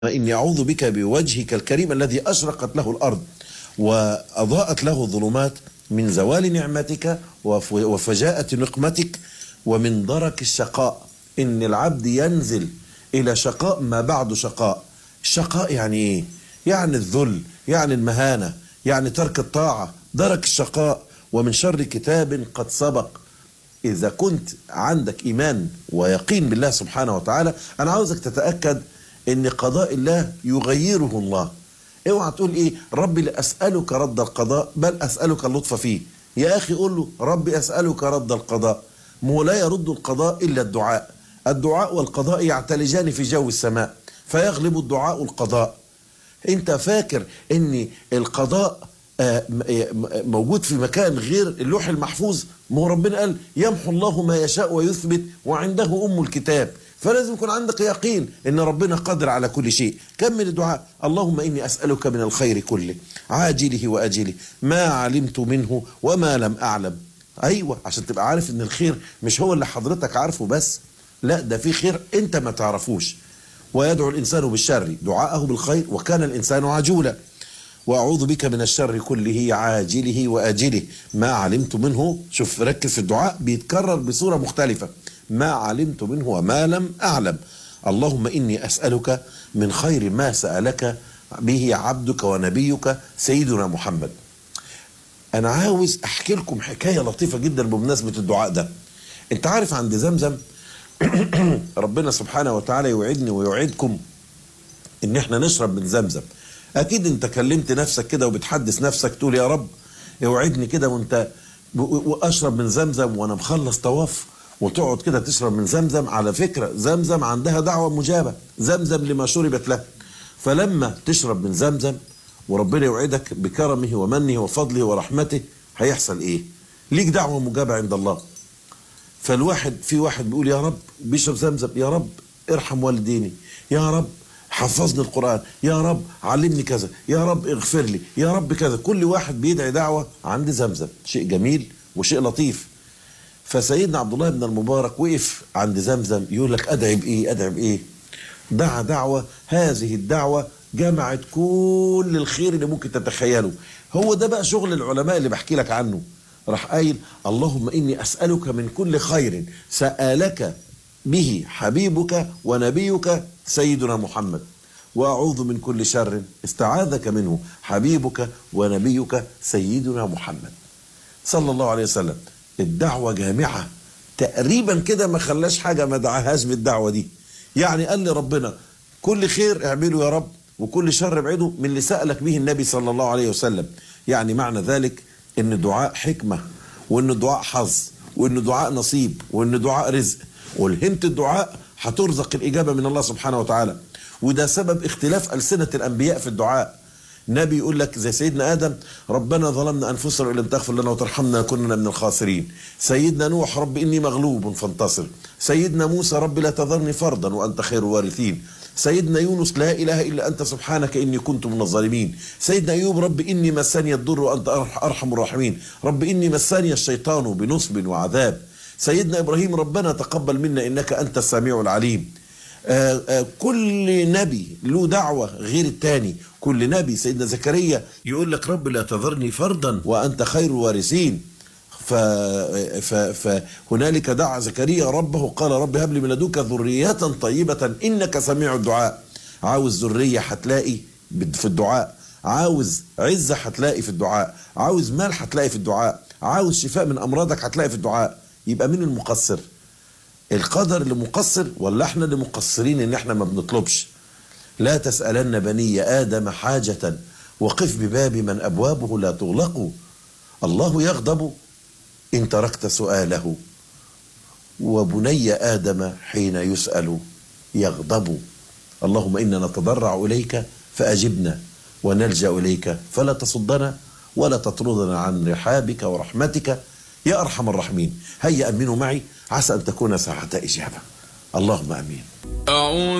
إني أعوذ بك بوجهك الكريم الذي أشرقت له الأرض وأضاءت له الظلمات من زوال نعمتك وف- وفجاءة نقمتك ومن درك الشقاء إن العبد ينزل إلى شقاء ما بعد شقاء الشقاء يعني إيه؟ يعني الذل يعني المهانة يعني ترك الطاعة درك الشقاء ومن شر كتاب قد سبق إذا كنت عندك إيمان ويقين بالله سبحانه وتعالى أنا عاوزك تتأكد إن قضاء الله يغيره الله اوعى تقول ايه ربي لأسألك رد القضاء بل أسألك اللطف فيه يا أخي قول له ربي أسألك رد القضاء ما هو لا يرد القضاء إلا الدعاء الدعاء والقضاء يعتلجان في جو السماء فيغلب الدعاء القضاء انت فاكر ان القضاء آه، م- آه، موجود في مكان غير اللوح المحفوظ ما هو ربنا قال يمحو الله ما يشاء ويثبت وعنده ام الكتاب فلازم يكون عندك يقين ان ربنا قادر على كل شيء كم من الدعاء اللهم اني اسالك من الخير كله عاجله واجله ما علمت منه وما لم اعلم ايوه عشان تبقى عارف ان الخير مش هو اللي حضرتك عارفه بس لا ده في خير انت ما تعرفوش ويدعو الإنسان بالشر دعاءه بالخير وكان الإنسان عجولا وأعوذ بك من الشر كله عاجله وآجله ما علمت منه شوف ركز في الدعاء بيتكرر بصورة مختلفة ما علمت منه وما لم أعلم اللهم إني أسألك من خير ما سألك به عبدك ونبيك سيدنا محمد أنا عاوز أحكي لكم حكاية لطيفة جدا بمناسبة الدعاء ده أنت عارف عند زمزم ربنا سبحانه وتعالى يوعدني ويوعدكم ان احنا نشرب من زمزم اكيد انت كلمت نفسك كده وبتحدث نفسك تقول يا رب اوعدني كده وانت و- واشرب من زمزم وانا مخلص طواف وتقعد كده تشرب من زمزم على فكرة زمزم عندها دعوة مجابة زمزم لما شربت له فلما تشرب من زمزم وربنا يوعدك بكرمه ومنه وفضله ورحمته هيحصل ايه ليك دعوة مجابة عند الله فالواحد في واحد بيقول يا رب بيشرب زمزم يا رب ارحم والديني يا رب حفظني القرآن يا رب علمني كذا يا رب اغفر لي يا رب كذا كل واحد بيدعي دعوة عند زمزم شيء جميل وشيء لطيف فسيدنا عبد الله بن المبارك وقف عند زمزم يقول لك ادعي بايه ادعي بايه دعا دعوة هذه الدعوة جمعت كل الخير اللي ممكن تتخيله هو ده بقى شغل العلماء اللي بحكي لك عنه راح قايل اللهم إني أسألك من كل خير سألك به حبيبك ونبيك سيدنا محمد وأعوذ من كل شر استعاذك منه حبيبك ونبيك سيدنا محمد صلى الله عليه وسلم الدعوة جامعة تقريبا كده ما خلاش حاجة ما دعاهاش بالدعوة دي يعني قال لي ربنا كل خير اعمله يا رب وكل شر ابعده من اللي سألك به النبي صلى الله عليه وسلم يعني معنى ذلك ان الدعاء حكمة وان الدعاء حظ وان الدعاء نصيب وان الدعاء رزق والهمت الدعاء هترزق الإجابة من الله سبحانه وتعالى وده سبب اختلاف ألسنة الأنبياء في الدعاء نبي يقول لك زي سيدنا ادم ربنا ظلمنا انفسنا وان لم تغفر لنا وترحمنا كنا من الخاسرين سيدنا نوح رب اني مغلوب فانتصر سيدنا موسى رب لا تذرني فردا وانت خير الوارثين سيدنا يونس لا اله الا انت سبحانك اني كنت من الظالمين سيدنا ايوب رب اني مسني الضر وانت أرح- ارحم الراحمين رب اني مسني الشيطان بنصب وعذاب سيدنا ابراهيم ربنا تقبل منا انك انت السميع العليم آه، آه، كل نبي له دعوة غير التاني كل نبي سيدنا زكريا يقول لك رب لا تذرني فردا وأنت خير الوارثين ف... ف... فهنالك دعا زكريا ربه قال رب هب لي من لدنك ذرية طيبة إنك سميع الدعاء عاوز ذرية هتلاقي بد- في الدعاء عاوز عزة هتلاقي في الدعاء عاوز مال هتلاقي في الدعاء عاوز شفاء من أمراضك هتلاقي في الدعاء يبقى مين المقصر القدر اللي مقصر ولا احنا اللي مقصرين ان احنا ما بنطلبش لا تسألن بني آدم حاجة وقف بباب من أبوابه لا تغلق الله يغضب إن تركت سؤاله وبني آدم حين يسأل يغضب اللهم إنا نتضرع إليك فأجبنا ونلجأ إليك فلا تصدنا ولا تطردنا عن رحابك ورحمتك يا أرحم الراحمين هيا أمنوا معي عسى أن تكون ساعة إجابة اللهم أمين أعوذ